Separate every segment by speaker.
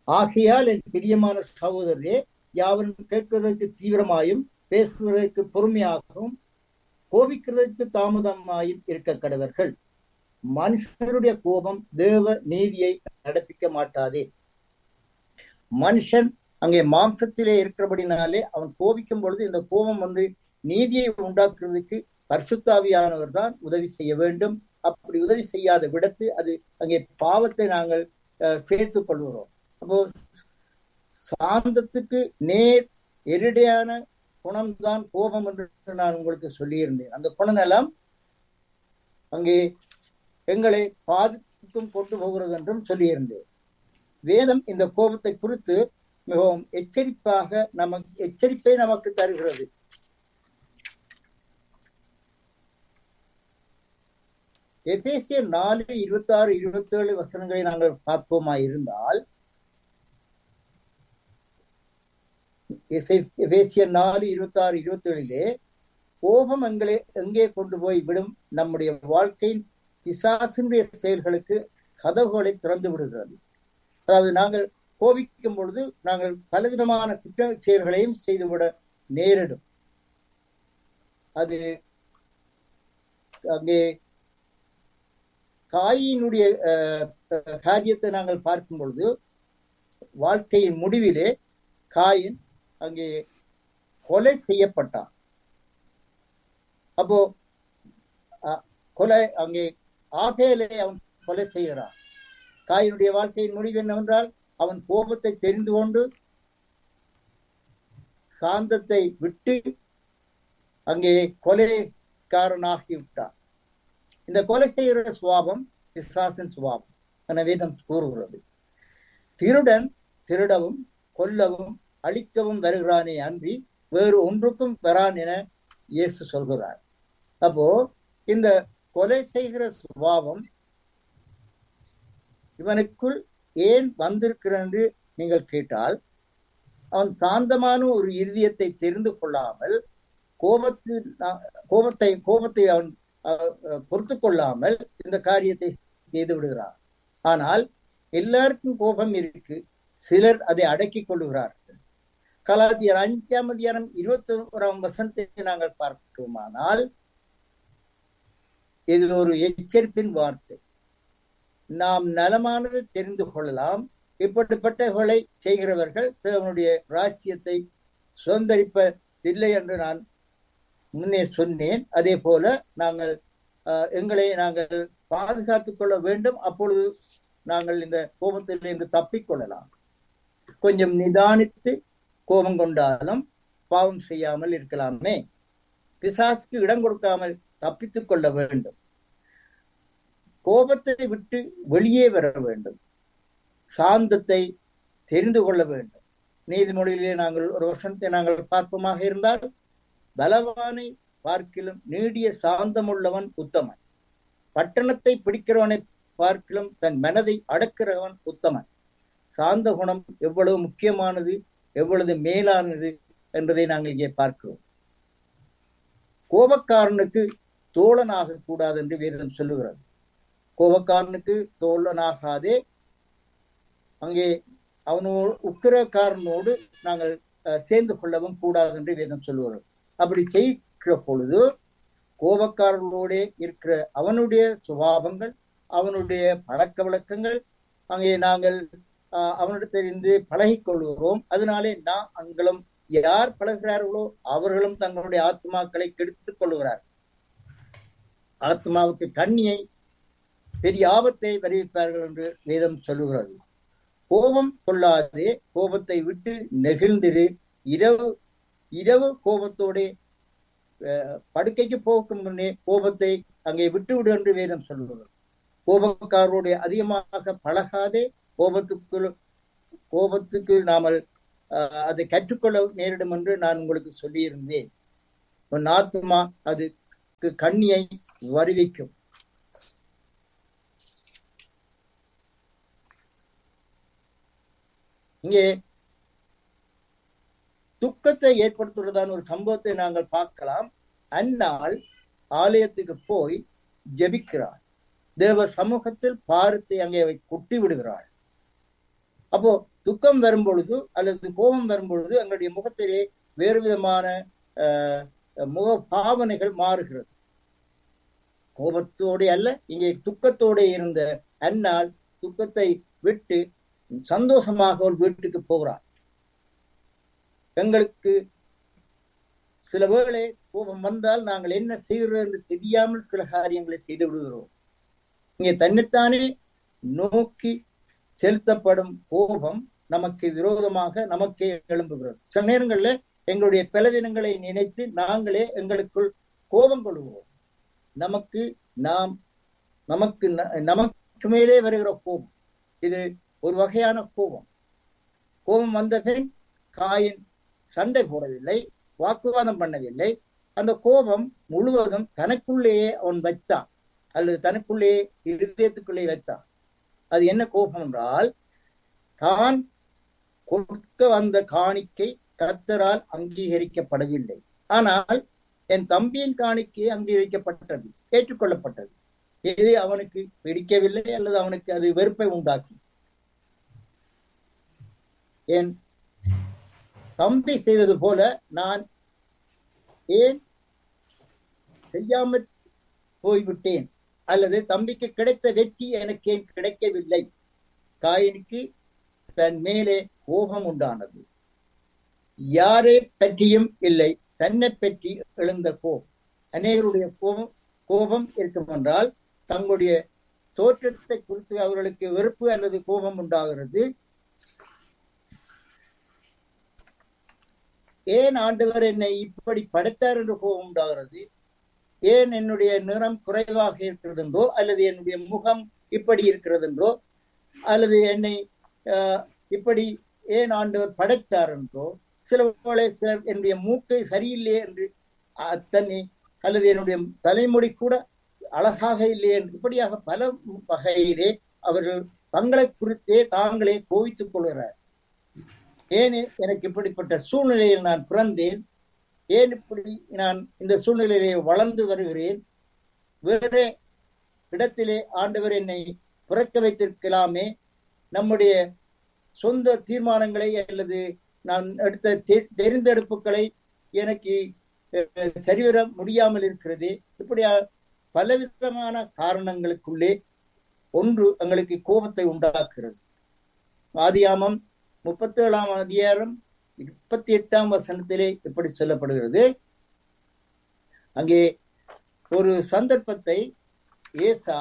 Speaker 1: ஆகையால் என் பிரியமான சகோதரரே யாவரும் கேட்பதற்கு தீவிரமாயும் பேசுவதற்கு பொறுமையாகவும் கோபிக்கிறதற்கு தாமதமாயும் இருக்க கடவர்கள் மனுஷருடைய கோபம் தேவ நீதியை நடப்பிக்க மாட்டாதே மனுஷன் அங்கே மாம்சத்திலே இருக்கிறபடினாலே அவன் கோபிக்கும் பொழுது இந்த கோபம் வந்து நீதியை உண்டாக்குறதுக்கு பரிசுத்தாவியானவர் தான் உதவி செய்ய வேண்டும் அப்படி உதவி செய்யாத விடத்து அது அங்கே பாவத்தை நாங்கள் சேர்த்துக் கொள்கிறோம் அப்போ சாந்தத்துக்கு நேர் எரிடையான குணம்தான் கோபம் என்று நான் உங்களுக்கு சொல்லியிருந்தேன் அந்த குணம் எல்லாம் அங்கே எங்களை பாதிக்கும் கொண்டு போகிறது என்றும் சொல்லியிருந்தேன் வேதம் இந்த கோபத்தை குறித்து மிகவும் எச்சரிப்பாக நமக்கு எச்சரிப்பை நமக்கு தருகிறது எபேசிய நாலு இருபத்தி ஆறு இருபத்தி ஏழு வசனங்களை நாங்கள் பார்ப்போமா இருந்தால் எபேசிய நாலு இருபத்தி ஆறு இருபத்தி ஏழிலே கோபம் எங்களை எங்கே கொண்டு போய் விடும் நம்முடைய வாழ்க்கையின் பிசாசினுடைய செயல்களுக்கு கதவுகளை திறந்து விடுகிறது அதாவது நாங்கள் கோபிக்கும் பொழுது நாங்கள் பலவிதமான குற்ற செயல்களையும் செய்துவிட நேரிடும் அது அங்கே காயினுடைய காரியத்தை நாங்கள் பார்க்கும் பொழுது வாழ்க்கையின் முடிவிலே காயின் அங்கே கொலை செய்யப்பட்டான் அப்போ கொலை அங்கே ஆகையிலே அவன் கொலை செய்கிறான் காயினுடைய வாழ்க்கையின் முடிவு என்னவென்றால் அவன் கோபத்தை தெரிந்து கொண்டு சாந்தத்தை விட்டு அங்கே கொலைக்காரனாகி விட்டான் இந்த கொலை செய்கிற சுவாபம் பிசாசின் சுவாபம் என வேதம் கூறுகிறது திருடன் திருடவும் கொல்லவும் அழிக்கவும் வருகிறானே அன்றி வேறு ஒன்றுக்கும் வரான் என இயேசு சொல்கிறார் அப்போ இந்த கொலை செய்கிற சுபாவம் இவனுக்குள் ஏன் வந்திருக்கிறான் என்று நீங்கள் கேட்டால் அவன் சாந்தமான ஒரு இருதயத்தை தெரிந்து கொள்ளாமல் கோபத்தில் கோபத்தை கோபத்தை அவன் பொறுத்து கொள்ளாமல் இந்த காரியத்தை செய்து விடுகிறான் ஆனால் எல்லாருக்கும் கோபம் இருக்கு சிலர் அதை அடக்கிக் கொள்ளுகிறார்கள் கலாத்தியர் அஞ்சாம் அதிகாரம் இருபத்தி ஓராம் வசனத்தை நாங்கள் பார்க்கிறோமானால் இது ஒரு எச்சரிப்பின் வார்த்தை நாம் நலமானது தெரிந்து கொள்ளலாம் இப்படிப்பட்டவர்களை செய்கிறவர்கள் தேவனுடைய ராஜ்யத்தை சுதந்திரிப்பதில்லை என்று நான் முன்னே சொன்னேன் அதே போல நாங்கள் எங்களை நாங்கள் பாதுகாத்துக் கொள்ள வேண்டும் அப்பொழுது நாங்கள் இந்த கோபத்திலிருந்து தப்பிக்கொள்ளலாம் கொஞ்சம் நிதானித்து கோபம் கொண்டாலும் பாவம் செய்யாமல் இருக்கலாமே பிசாசுக்கு இடம் கொடுக்காமல் தப்பித்துக் கொள்ள வேண்டும் கோபத்தை விட்டு வெளியே வர வேண்டும் சாந்தத்தை தெரிந்து கொள்ள வேண்டும் நீதிமொழியிலே நாங்கள் ஒரு வருஷத்தை நாங்கள் பார்ப்போமாக இருந்தால் பலவானை பார்க்கிலும் நீடிய சாந்தமுள்ளவன் உத்தமன் பட்டணத்தை பிடிக்கிறவனை பார்க்கிலும் தன் மனதை அடக்கிறவன் உத்தமன் சாந்த குணம் எவ்வளவு முக்கியமானது எவ்வளவு மேலானது என்பதை நாங்கள் இங்கே பார்க்கிறோம் கோபக்காரனுக்கு தோழனாக கூடாது என்று வேதம் சொல்லுகிறது கோபக்காரனுக்கு தோழனாகாதே அங்கே அவனோடு உக்கிரக்காரனோடு நாங்கள் சேர்ந்து கொள்ளவும் கூடாது என்று வேதம் சொல்லுகிறது அப்படி செய்கிற பொழுது கோபக்காரர்களோட இருக்கிற அவனுடைய சுபாவங்கள் அவனுடைய பழக்க வழக்கங்கள் அங்கே நாங்கள் அவனிடத்திலிருந்து பழகிக் கொள்கிறோம் அதனாலே நான் அங்களும் யார் பழகிறார்களோ அவர்களும் தங்களுடைய ஆத்மாக்களை கெடுத்துக் கொள்கிறார் ஆத்மாவுக்கு கண்ணியை பெரிய ஆபத்தை வருவிப்பார்கள் என்று வேதம் சொல்லுகிறது கோபம் கொள்ளாதே கோபத்தை விட்டு நெகிழ்ந்திரு இரவு இரவு கோபத்தோட படுக்கைக்கு போகும் முன்னே கோபத்தை அங்கே விட்டுவிடு என்று வேதம் சொல்லுகிறது கோபக்காரோடைய அதிகமாக பழகாதே கோபத்துக்குள் கோபத்துக்கு நாமல் அதை கற்றுக்கொள்ள நேரிடும் என்று நான் உங்களுக்கு சொல்லியிருந்தேன் உன் ஆத்மா அதுக்கு கண்ணியை வருவிக்கும் இங்கே துக்கத்தை ஏற்படுத்துவதான ஒரு சம்பவத்தை நாங்கள் பார்க்கலாம் அந்நாள் ஆலயத்துக்கு போய் ஜெபிக்கிறாள் தேவ சமூகத்தில் பாரத்தை அங்கே கொட்டி விடுகிறாள் அப்போ துக்கம் வரும் பொழுது அல்லது கோபம் வரும் பொழுது எங்களுடைய முகத்திலே வேறு விதமான முக பாவனைகள் மாறுகிறது கோபத்தோடு அல்ல இங்கே துக்கத்தோட இருந்த அன்னால் துக்கத்தை விட்டு சந்தோஷமாக ஒரு வீட்டுக்கு போகிறார் எங்களுக்கு சில வேளை கோபம் வந்தால் நாங்கள் என்ன செய்கிறோம் என்று தெரியாமல் சில காரியங்களை செய்து விடுகிறோம் இங்கே தன்னைத்தானே நோக்கி செலுத்தப்படும் கோபம் நமக்கு விரோதமாக நமக்கே எழும்புகிறது சில நேரங்களில் எங்களுடைய பலவீனங்களை நினைத்து நாங்களே எங்களுக்குள் கோபம் கொள்வோம் நமக்கு நாம் நமக்கு நமக்கு மேலே வருகிற கோபம் இது ஒரு வகையான கோபம் கோபம் வந்த பின் காயின் சண்டை போடவில்லை வாக்குவாதம் பண்ணவில்லை அந்த கோபம் முழுவதும் தனக்குள்ளேயே அவன் வைத்தான் அல்லது தனக்குள்ளே இருதயத்துக்குள்ளே வைத்தான் அது என்ன கோபம் என்றால் தான் கொடுக்க வந்த காணிக்கை கர்த்தரால் அங்கீகரிக்கப்படவில்லை ஆனால் என் தம்பியின் காணிக்கை அங்கீகரிக்கப்பட்டது ஏற்றுக்கொள்ளப்பட்டது இது அவனுக்கு பிடிக்கவில்லை அல்லது அவனுக்கு அது வெறுப்பை உண்டாக்கி என் தம்பி செய்தது போல நான் ஏன் செய்யாமல் போய்விட்டேன் அல்லது தம்பிக்கு கிடைத்த வெற்றி எனக்கு ஏன் கிடைக்கவில்லை காயனுக்கு தன் மேலே கோபம் உண்டானது யாரை பற்றியும் இல்லை தன்னை பற்றி எழுந்த கோபம் அநேகருடைய கோபம் கோபம் இருக்கும் என்றால் தங்களுடைய தோற்றத்தை குறித்து அவர்களுக்கு வெறுப்பு அல்லது கோபம் உண்டாகிறது ஏன் ஆண்டவர் என்னை இப்படி படைத்தார் என்று கோபம் உண்டாகிறது ஏன் என்னுடைய நிறம் குறைவாக இருக்கிறது என்றோ அல்லது என்னுடைய முகம் இப்படி இருக்கிறது என்றோ அல்லது என்னை இப்படி ஏன் ஆண்டவர் படைத்தார் என்றோ சில வேளை சிலர் என்னுடைய மூக்கை சரியில்லை என்று தன்னை அல்லது என்னுடைய தலைமுடி கூட அழகாக இல்லை என்று இப்படியாக பல வகையிலே அவர்கள் தங்களை குறித்தே தாங்களே கோவித்துக் கொள்கிறார் ஏன் எனக்கு இப்படிப்பட்ட சூழ்நிலையில் நான் பிறந்தேன் ஏன் இப்படி நான் இந்த சூழ்நிலையிலே வளர்ந்து வருகிறேன் வேற இடத்திலே ஆண்டவர் என்னை பிறக்க வைத்திருக்கலாமே நம்முடைய சொந்த தீர்மானங்களை அல்லது நான் எடுத்த தெரிந்தெடுப்புகளை எனக்கு சரிவர முடியாமல் இருக்கிறது இப்படியா பலவிதமான காரணங்களுக்குள்ளே ஒன்று எங்களுக்கு கோபத்தை உண்டாக்குறது ஆதியாமம் முப்பத்தி ஏழாம் அதிகாரம் முப்பத்தி எட்டாம் வசனத்திலே இப்படி சொல்லப்படுகிறது அங்கே ஒரு சந்தர்ப்பத்தை ஏசா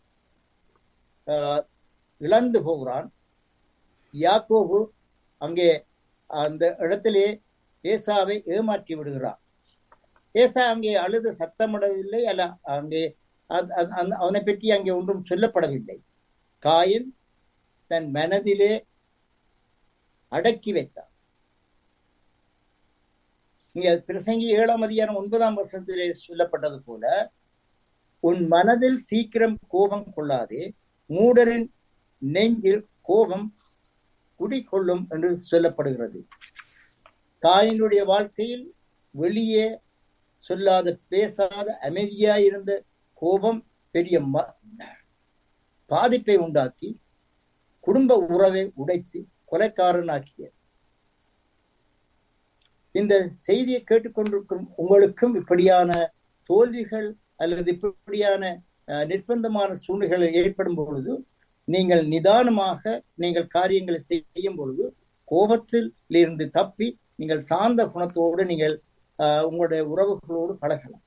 Speaker 1: இழந்து போகிறான் யாக்கோபு அங்கே அந்த இடத்திலே ஏசாவை ஏமாற்றி விடுகிறான் ஏசா அங்கே அழுது சத்தமிடவில்லை அல்ல அங்கே அவனை பற்றி அங்கே ஒன்றும் சொல்லப்படவில்லை காயின் தன் மனதிலே அடக்கி வைத்தான் இங்க பிரசங்கி ஏழாம் அதிகாரம் ஒன்பதாம் வருஷத்திலே சொல்லப்பட்டது போல உன் மனதில் சீக்கிரம் கோபம் கொள்ளாதே மூடரின் நெஞ்சில் கோபம் குடிக்கொள்ளும் என்று சொல்லப்படுகிறது காயினுடைய வாழ்க்கையில் வெளியே சொல்லாத பேசாத அமைதியாய் இருந்த கோபம் பெரிய பாதிப்பை உண்டாக்கி குடும்ப உறவை உடைத்து கொலைக்காரனாக்கிய இந்த செய்தியை கேட்டுக்கொண்டிருக்கும் உங்களுக்கும் இப்படியான தோல்விகள் அல்லது இப்படியான நிர்பந்தமான சூழ்நிலைகள் ஏற்படும் பொழுது நீங்கள் நிதானமாக நீங்கள் காரியங்களை செய்யும் பொழுது கோபத்தில் இருந்து தப்பி நீங்கள் சார்ந்த குணத்தோடு நீங்கள் உங்களுடைய உறவுகளோடு பழகலாம்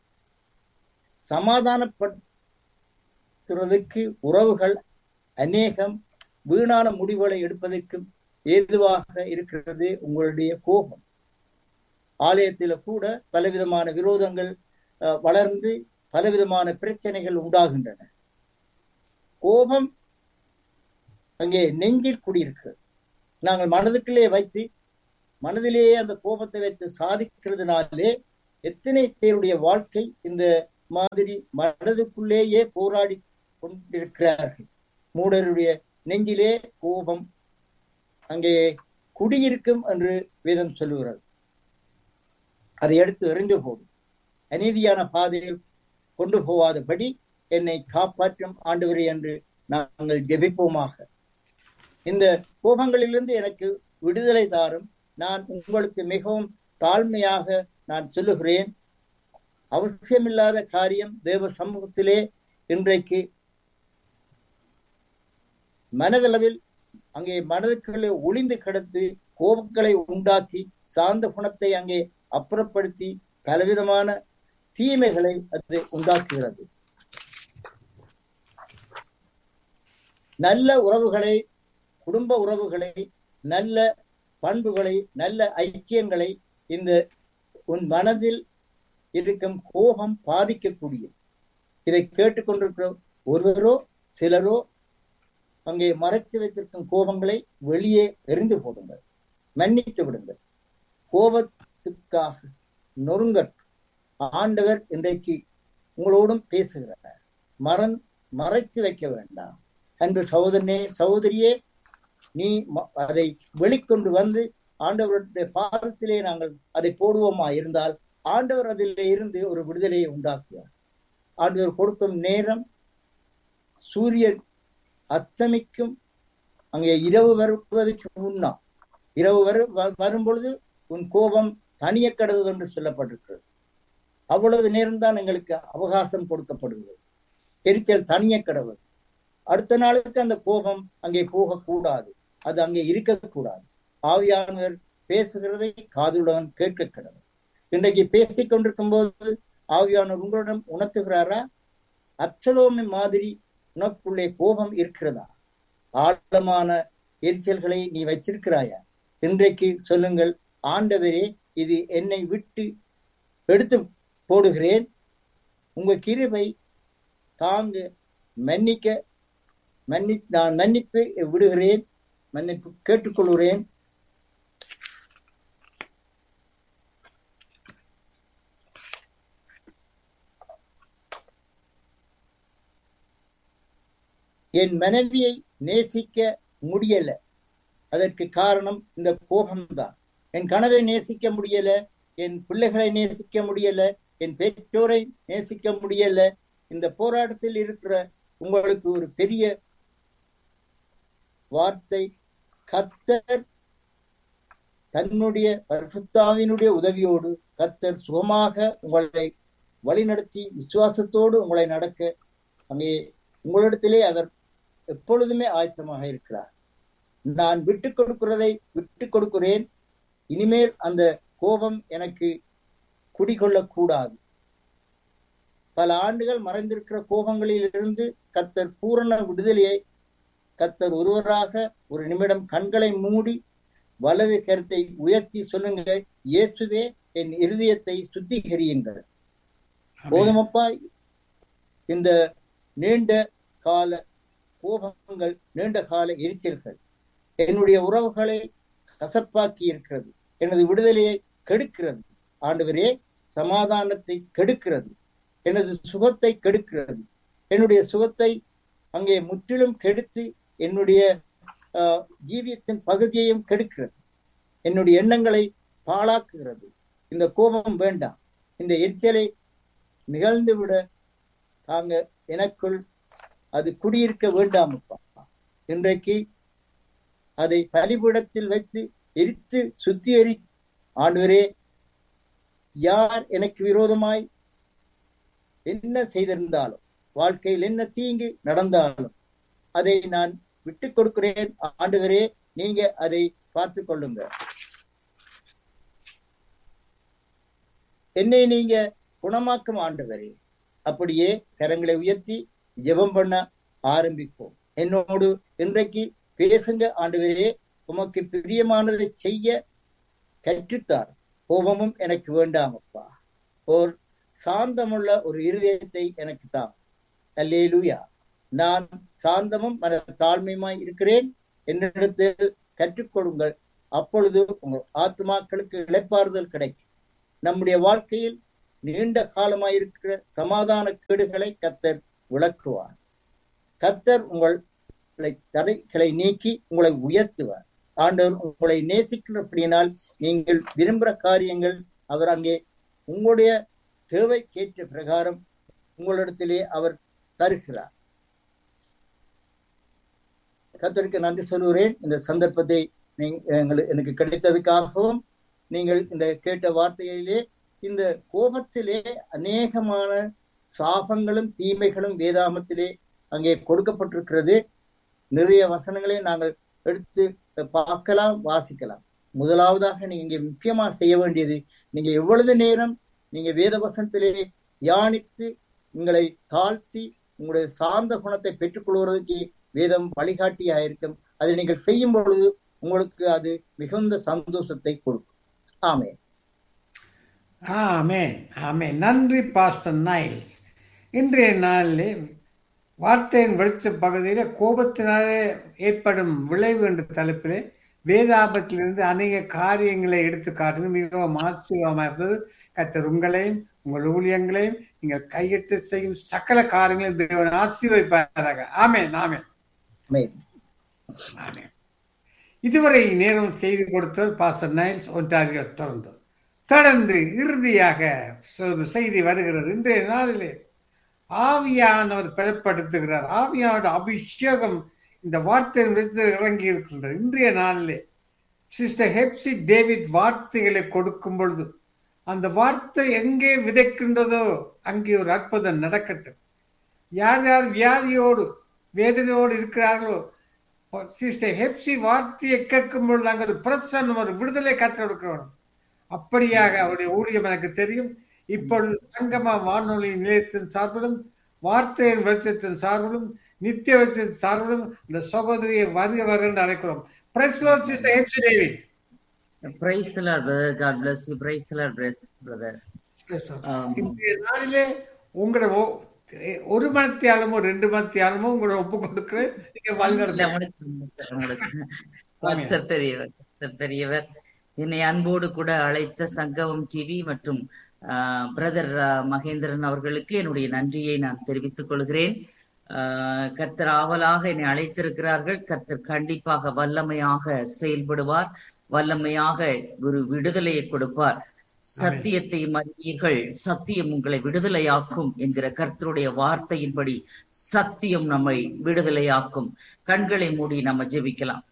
Speaker 1: சமாதானப்படுத்துறதுக்கு உறவுகள் அநேகம் வீணான முடிவுகளை எடுப்பதற்கு ஏதுவாக இருக்கிறது உங்களுடைய கோபம் ஆலயத்தில கூட பலவிதமான விரோதங்கள் வளர்ந்து பலவிதமான பிரச்சனைகள் உண்டாகின்றன கோபம் அங்கே நெஞ்சில் குடியிருக்கு நாங்கள் மனதுக்குள்ளே வைத்து மனதிலேயே அந்த கோபத்தை வைத்து சாதிக்கிறதுனாலே எத்தனை பேருடைய வாழ்க்கை இந்த மாதிரி மனதுக்குள்ளேயே போராடி கொண்டிருக்கிறார்கள் மூடருடைய நெஞ்சிலே கோபம் அங்கே குடியிருக்கும் என்று வேதம் சொல்லுகிறது அதை எடுத்து எறிந்து போடும் அநீதியான பாதையில் கொண்டு போவாதபடி என்னை காப்பாற்றும் ஆண்டவரே என்று நாங்கள் ஜெபிப்போமாக இந்த கோபங்களிலிருந்து எனக்கு விடுதலை தாரும் நான் உங்களுக்கு மிகவும் தாழ்மையாக நான் சொல்லுகிறேன் அவசியமில்லாத காரியம் தேவ சமூகத்திலே இன்றைக்கு மனதளவில் அங்கே மனதுக்குள்ளே ஒளிந்து கிடந்து கோபங்களை உண்டாக்கி சார்ந்த குணத்தை அங்கே அப்புறப்படுத்தி பலவிதமான தீமைகளை அது உண்டாக்குகிறது நல்ல உறவுகளை குடும்ப உறவுகளை நல்ல பண்புகளை நல்ல ஐக்கியங்களை இந்த உன் மனதில் இருக்கும் கோபம் பாதிக்கக்கூடிய இதை கேட்டுக்கொண்டிருக்கிற ஒருவரோ சிலரோ அங்கே மறைத்து வைத்திருக்கும் கோபங்களை வெளியே எரிந்து போடுங்கள் மன்னித்து விடுங்கள் கோபத்துக்காக நொறுங்கட் ஆண்டவர் இன்றைக்கு உங்களோடும் பேசுகிறார் மறன் மறைத்து வைக்க வேண்டாம் அன்பு சகோதரனே சகோதரியே நீ அதை வெளிக்கொண்டு வந்து ஆண்டவருடைய பாதத்திலே நாங்கள் அதை போடுவோமா இருந்தால் ஆண்டவர் அதில் இருந்து ஒரு விடுதலையை உண்டாக்குவார் ஆண்டவர் கொடுக்கும் நேரம் சூரியன் அஸ்தமிக்கும் அங்கே இரவு வருவதற்கு முன்னா இரவு வரு வரும் பொழுது உன் கோபம் தனிய கடவுள் என்று சொல்லப்பட்டிருக்கிறது அவ்வளவு நேரம்தான் எங்களுக்கு அவகாசம் கொடுக்கப்படுகிறது எரிச்சல் தனிய கடவுள் அடுத்த நாளுக்கு அந்த கோபம் அங்கே போகக்கூடாது அது அங்கே இருக்கக்கூடாது ஆவியானவர் பேசுகிறதை காதுடன் கேட்க கடவுள் இன்றைக்கு பேசிக் கொண்டிருக்கும் போது ஆவியானவர் உங்களிடம் உணர்த்துகிறாரா அப்சலோமி மாதிரி உனக்குள்ளே கோபம் இருக்கிறதா ஆழமான எரிச்சல்களை நீ வைத்திருக்கிறாயா இன்றைக்கு சொல்லுங்கள் ஆண்டவரே இது என்னை விட்டு எடுத்து போடுகிறேன் உங்க கிருபை தாங்க மன்னிக்க மன்னி நான் மன்னிப்பு விடுகிறேன் மன்னிப்பு கேட்டுக்கொள்கிறேன் என் மனைவியை நேசிக்க முடியல அதற்கு காரணம் இந்த கோபம்தான் என் கனவை நேசிக்க முடியல என் பிள்ளைகளை நேசிக்க முடியல என் பெற்றோரை நேசிக்க முடியல இந்த போராட்டத்தில் இருக்கிற உங்களுக்கு ஒரு பெரிய வார்த்தை கத்தர் தன்னுடைய பரிசுத்தாவினுடைய உதவியோடு கத்தர் சுகமாக உங்களை வழிநடத்தி விசுவாசத்தோடு உங்களை நடக்க அங்கே உங்களிடத்திலே அவர் எப்பொழுதுமே ஆயத்தமாக இருக்கிறார் நான் விட்டு கொடுக்கிறதை விட்டு கொடுக்கிறேன் இனிமேல் அந்த கோபம் எனக்கு குடிகொள்ளக்கூடாது பல ஆண்டுகள் மறைந்திருக்கிற கோபங்களில் இருந்து கத்தர் பூரண விடுதலையை கத்தர் ஒருவராக ஒரு நிமிடம் கண்களை மூடி வலது கருத்தை உயர்த்தி சொல்லுங்க இயேசுவே என் இருதயத்தை சுத்திகரியுங்கள் போதுமப்பா இந்த நீண்ட கால கோபங்கள் நீண்ட கால எரிச்சல்கள் என்னுடைய உறவுகளை கசப்பாக்கி இருக்கிறது எனது விடுதலையை கெடுக்கிறது ஆண்டவரே சமாதானத்தை கெடுக்கிறது எனது சுகத்தை கெடுக்கிறது என்னுடைய சுகத்தை அங்கே முற்றிலும் கெடுத்து என்னுடைய ஜீவியத்தின் பகுதியையும் கெடுக்கிறது என்னுடைய எண்ணங்களை பாழாக்குகிறது இந்த கோபம் வேண்டாம் இந்த எரிச்சலை நிகழ்ந்து விட தாங்க எனக்குள் அது குடியிருக்க வேண்டாமப்பா இன்றைக்கு அதை பலிபீடத்தில் வைத்து எரித்து சுத்தி எரி ஆண்டவரே யார் எனக்கு விரோதமாய் என்ன செய்திருந்தாலும் வாழ்க்கையில் என்ன தீங்கு நடந்தாலும் அதை நான் விட்டு கொடுக்கிறேன் ஆண்டவரே நீங்க அதை பார்த்து கொள்ளுங்க என்னை நீங்க குணமாக்கும் ஆண்டவரே அப்படியே கரங்களை உயர்த்தி ஜெபம் பண்ண ஆரம்பிப்போம் என்னோடு இன்றைக்கு பேசுங்க ஆண்டவரே உமக்கு பிரியமானதை செய்ய கற்றுத்தார் கோபமும் எனக்கு வேண்டாமப்பா ஓர் சாந்தமுள்ள ஒரு இருதயத்தை எனக்கு தான் அல்லேலூயா நான் சாந்தமும் மன தாழ்மையுமாய் இருக்கிறேன் என்னிடத்தில் கற்றுக் கொடுங்கள் அப்பொழுது உங்கள் ஆத்மாக்களுக்கு இழைப்பாறுதல் கிடைக்கும் நம்முடைய வாழ்க்கையில் நீண்ட காலமாயிருக்கிற சமாதான கேடுகளை கத்தர் விளக்குவார் கத்தர் உங்களை தடைகளை நீக்கி உங்களை உயர்த்துவார் ஆண்டவர் உங்களை நேசிக்கிறபடியினால் நீங்கள் விரும்புகிற காரியங்கள் அவர் அங்கே உங்களுடைய தேவைக்கேற்ற பிரகாரம் உங்களிடத்திலே அவர் தருகிறார் கத்தருக்கு நன்றி சொல்கிறேன் இந்த சந்தர்ப்பத்தை எங்களுக்கு எனக்கு கிடைத்ததுக்காகவும் நீங்கள் இந்த கேட்ட வார்த்தையிலே இந்த கோபத்திலே அநேகமான சாபங்களும் தீமைகளும் வேதாமத்திலே அங்கே கொடுக்கப்பட்டிருக்கிறது நிறைய வசனங்களை நாங்கள் எடுத்து பார்க்கலாம் வாசிக்கலாம் முதலாவதாக நீங்க இங்கே முக்கியமா செய்ய வேண்டியது நீங்க எவ்வளவு நேரம் நீங்க வேத வசனத்திலே தியானித்து உங்களை தாழ்த்தி உங்களுடைய சார்ந்த குணத்தை பெற்றுக்கொள்வதற்கு வேதம் வழிகாட்டியா இருக்கும் அதை நீங்கள் செய்யும் பொழுது உங்களுக்கு அது மிகுந்த சந்தோஷத்தை கொடுக்கும் ஆமே
Speaker 2: ஆமே ஆமே நன்றி பாஸ்டர் நைல்ஸ் இன்றைய நாளிலே வார்த்தையின் வெளிச்ச பகுதியில கோபத்தினாலே ஏற்படும் விளைவு என்ற தலைப்பிலே வேதாபத்திலிருந்து அநேக காரியங்களை எடுத்து காட்டுவது மிகவும் ஆச்சரியமாக இருந்தது கத்தர் உங்களையும் உங்கள் ஊழியங்களையும் நீங்கள் கையிட்டு செய்யும் சகல காரியங்களையும் தேவன் ஆசீர்வதிப்பாராக ஆமே ஆமே ஆமே இதுவரை நேரம் செய்து கொடுத்தவர் பாஸ்டர் நைல்ஸ் ஒன்றாரியோ தொடர்ந்து தொடர்ந்து இறுதியாக ஒரு செய்தி வருகிறது இன்றைய நாளிலே ஆவியானவர் பெறப்படுத்துகிறார் ஆவியானோட அபிஷேகம் இந்த வார்த்தையின் விதத்தில் இறங்கி இருக்கின்றது இன்றைய நாளிலே சிஸ்டர் ஹெப்சி டேவிட் வார்த்தைகளை கொடுக்கும் பொழுது அந்த வார்த்தை எங்கே விதைக்கின்றதோ அங்கே ஒரு அற்புதம் நடக்கட்டும் யார் யார் வியாதியோடு வேதனையோடு இருக்கிறார்களோ சிஸ்டர் ஹெப்சி வார்த்தையை கேட்கும் பொழுது அங்கே ஒரு பிரசன்னம் ஒரு விடுதலை கற்று கொடுக்க வேணும் அப்படியாக அவருடைய ஊழியம் எனக்கு தெரியும் இப்பொழுது சங்கமா வானொலி நிலையத்தின் சார்பிலும் வார்த்தையின் வெளிச்சத்தின் சார்பிலும் நித்திய வெளிச்சத்தின் சார்பிலும் இந்த சகோதரியை வருக வருக என்று அழைக்கிறோம் Praise the Lord, Sister Hepsi David.
Speaker 3: Praise the Lord, brother. God bless you. Praise the Lord, brother. இன்றைய
Speaker 2: நாளிலே உங்களோட ஒரு மனத்தியாலமோ ரெண்டு மனத்தியாலமோ உங்களோட ஒப்பு கொடுக்கிறேன் நீங்க
Speaker 3: வழிநடத்த பெரியவர் பெரியவர் என்னை அன்போடு கூட அழைத்த சங்கமம் டிவி மற்றும் பிரதர் மகேந்திரன் அவர்களுக்கு என்னுடைய நன்றியை நான் தெரிவித்துக் கொள்கிறேன் கத்தர் ஆவலாக என்னை அழைத்திருக்கிறார்கள் கத்தர் கண்டிப்பாக வல்லமையாக செயல்படுவார் வல்லமையாக ஒரு விடுதலையை கொடுப்பார் சத்தியத்தை மறியீர்கள் சத்தியம் உங்களை விடுதலையாக்கும் என்கிற கர்த்தருடைய வார்த்தையின்படி சத்தியம் நம்மை விடுதலையாக்கும் கண்களை மூடி நம்ம ஜெபிக்கலாம்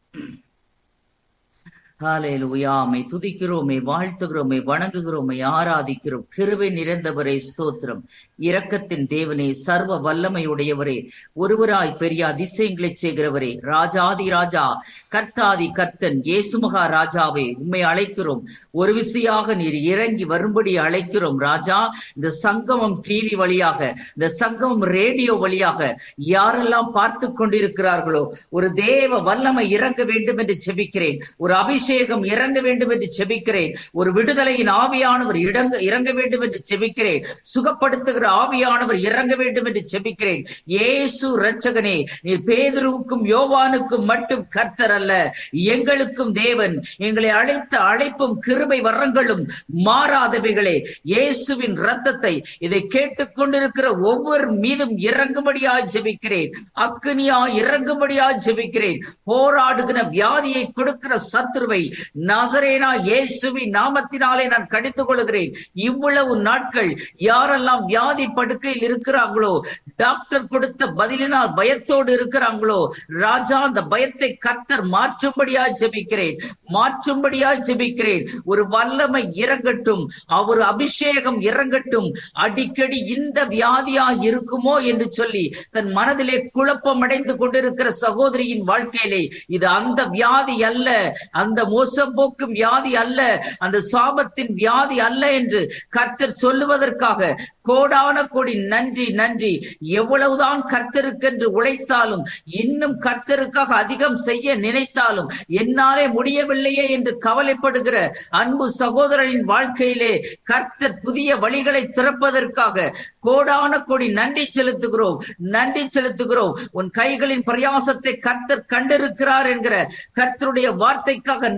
Speaker 3: ஹாலேலூயாமை துதிக்கிறோமே வாழ்த்துகிறோமே வணங்குகிறோமே ஆராதிக்கிறோம் கிருவை நிறைந்தவரே ஸ்தோத்திரம் இரக்கத்தின் தேவனே சர்வ வல்லமையுடையவரே ஒருவராய் பெரிய அதிசயங்களை செய்கிறவரே ராஜாதி ராஜா கர்த்தாதி கர்த்தன் ஏசுமகா ராஜாவே உண்மை அழைக்கிறோம் ஒரு விசையாக நீர் இறங்கி வரும்படி அழைக்கிறோம் ராஜா இந்த சங்கமம் டிவி வழியாக இந்த சங்கமம் ரேடியோ வழியாக யாரெல்லாம் பார்த்து கொண்டிருக்கிறார்களோ ஒரு தேவ வல்லமை இறங்க வேண்டும் என்று செபிக்கிறேன் ஒரு அபிஷேகம் அபிஷேகம் இறங்க வேண்டும் என்று செபிக்கிறேன் ஒரு விடுதலையின் ஆவியானவர் இடங்க இறங்க வேண்டும் என்று செபிக்கிறேன் சுகப்படுத்துகிற ஆவியானவர் இறங்க வேண்டும் என்று செபிக்கிறேன் ஏசு ரட்சகனே நீர் பேதுருவுக்கும் யோவானுக்கும் மட்டும் கர்த்தர் அல்ல எங்களுக்கும் தேவன் எங்களை அழைத்த அழைப்பும் கிருபை வரங்களும் மாறாதவைகளே இயேசுவின் ரத்தத்தை இதை கேட்டுக்கொண்டிருக்கிற ஒவ்வொரு மீதும் இறங்கும்படியாய் ஜெபிக்கிறேன் அக்னியா இறங்கும்படியாய் ஜெபிக்கிறேன் போராடுகிற வியாதியை கொடுக்கிற சத்துருவை நசரேனா இயேசுவின் நாமத்தினாலே நான் கடித்துக் கொள்கிறேன் இவ்வளவு நாட்கள் யாரெல்லாம் வியாதி படுக்கையில் இருக்கிறாங்களோ டாக்டர் கொடுத்த பதிலினால் பயத்தோடு இருக்கிறாங்களோ ராஜா அந்த பயத்தை கத்தர் மாற்றும்படியா ஜெபிக்கிறேன் மாற்றும்படியா ஜெபிக்கிறேன் ஒரு வல்லமை இறங்கட்டும் அவர் அபிஷேகம் இறங்கட்டும் அடிக்கடி இந்த வியாதியா இருக்குமோ என்று சொல்லி தன் மனதிலே குழப்பம் அடைந்து கொண்டிருக்கிற சகோதரியின் வாழ்க்கையிலே இது அந்த வியாதி அல்ல அந்த மோசம் போக்கும் வியாதி அல்ல அந்த சாபத்தின் வியாதி அல்ல என்று கர்த்தர் சொல்லுவதற்காக கோடான கோடி நன்றி நன்றி எவ்வளவுதான் கர்த்தருக்கென்று உழைத்தாலும் இன்னும் கர்த்தருக்காக அதிகம் செய்ய நினைத்தாலும் என்னாலே முடியவில்லையே என்று கவலைப்படுகிற அன்பு சகோதரனின் வாழ்க்கையிலே கர்த்தர் புதிய வழிகளை திறப்பதற்காக கோடான கோடி நன்றி செலுத்துகிறோம் நன்றி செலுத்துகிறோம் உன் கைகளின் பிரயாசத்தை கர்த்தர் கண்டிருக்கிறார் என்கிற கர்த்தருடைய வார்த்தைக்காக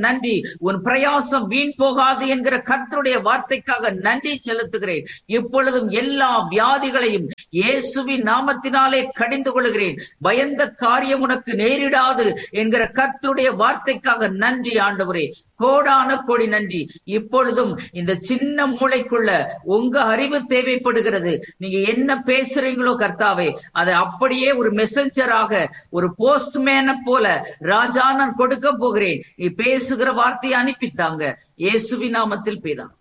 Speaker 3: நன்றி உன் பிரயாசம் வீண் போகாது என்கிற கர்த்தருடைய வார்த்தைக்காக நன்றி செலுத்துகிறேன் இப்பொழுதும் எல்லா வியாதிகளையும் இயேசுவின் நாமத்தினாலே கடிந்து கொள்கிறேன் பயந்த காரியம் உனக்கு நேரிடாது என்கிற கர்த்தருடைய வார்த்தைக்காக நன்றி ஆண்டவரே கோடான கோடி நன்றி இப்பொழுதும் இந்த சின்ன மூளைக்குள்ள உங்க அறிவு தேவைப்படுகிறது நீங்க என்ன பேசுறீங்களோ கர்த்தாவே அதை அப்படியே ஒரு மெசஞ்சராக ஒரு போஸ்ட்மேன போல ராஜா நான் கொடுக்க போகிறேன் நீ பேசுகிற வார்த்தையை அனுப்பித்தாங்க இயேசுவி நாமத்தில் பேதாங்க